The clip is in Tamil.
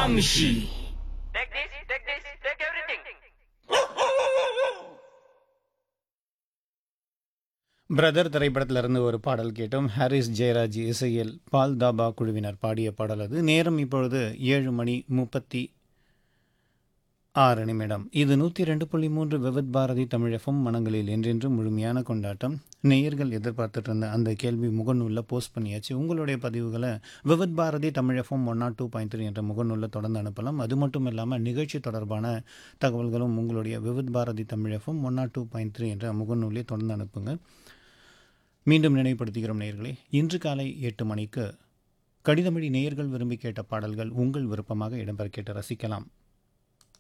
Gramsci. Take this, take this, take everything. Brother திரைப்படத்திலிருந்து ஒரு பாடல் கேட்டோம் ஹாரிஸ் ஜெயராஜ் இசையில் பால் தாபா குழுவினர் பாடிய பாடல் அது நேரம் இப்பொழுது ஏழு மணி முப்பத்தி ஆறு நிமிடம் இது நூற்றி ரெண்டு புள்ளி மூன்று விவித் பாரதி தமிழகம் மனங்களில் என்றென்றும் முழுமையான கொண்டாட்டம் நேயர்கள் எதிர்பார்த்துட்டு இருந்த அந்த கேள்வி முகநூலில் போஸ்ட் பண்ணியாச்சு உங்களுடைய பதிவுகளை விவித் பாரதி தமிழகம் one nought two point three என்ற முகநூலில் தொடர்ந்து அனுப்பலாம் அது மட்டும் இல்லாமல் நிகழ்ச்சி தொடர்பான தகவல்களும் உங்களுடைய விவித் பாரதி தமிழகம் one nought two point three என்ற முகநூலிலே தொடர்ந்து அனுப்புங்க மீண்டும் நினைவுபடுத்துகிறோம் நேயர்களே இன்று காலை எட்டு மணிக்கு கடிதமொழி நேயர்கள் விரும்பி கேட்ட பாடல்கள் உங்கள் விருப்பமாக இடம்பெற கேட்டு ரசிக்கலாம்